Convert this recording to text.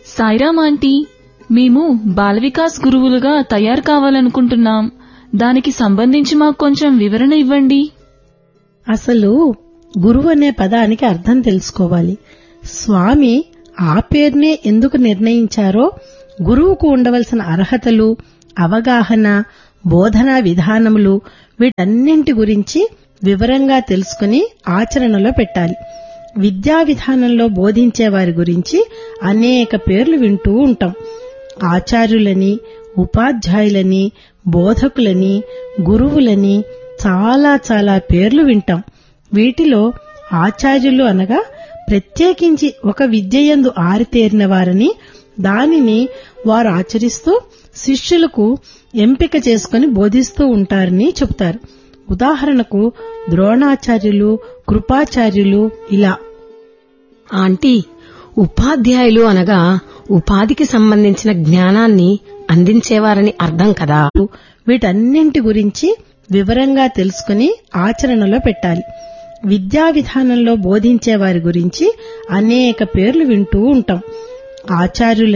Sairam aunty మేము బాల వికాస్ గురువులుగా తయారు కావాలనుకుంటున్నాం దానికి సంబంధించి మాకు కొంచెం వివరణ ఇవ్వండి అసలు గురువు అనే పదానికి అర్థం తెలుసుకోవాలి స్వామి ఆ పేరునే ఎందుకు నిర్ణయించారో గురువుకు ఉండవలసిన అర్హతలు అవగాహన బోధనా విధానములు వీటన్నింటి గురించి వివరంగా తెలుసుకుని ఆచరణలో పెట్టాలి విద్యా విధానంలో బోధించే వారి గురించి అనేక పేర్లు వింటూ ఉంటాం ఆచార్యులని ఉపాధ్యాయులని బోధకులని గురువులని చాలా చాలా పేర్లు వింటాం వీటిలో ఆచార్యులు అనగా ప్రత్యేకించి ఒక విద్యయందు ఆరితేరిన వారని దానిని వారు ఆచరిస్తూ శిష్యులకు ఎంపిక చేసుకుని బోధిస్తూ ఉంటారని చెబుతారు ఉదాహరణకు ద్రోణాచార్యులు కృపాచార్యులు ఇలా ఆంటీ ఉపాధ్యాయులు అనగా ఉపాధికి సంబంధించిన జ్ఞానాన్ని అందించేవారని అర్థం కదా వీటన్నింటి గురించి వివరంగా తెలుసుకుని ఆచరణలో పెట్టాలి విద్యా విధానంలో బోధించే వారి గురించి అనేక పేర్లు వింటూ ఉంటాం ఆచార్యుల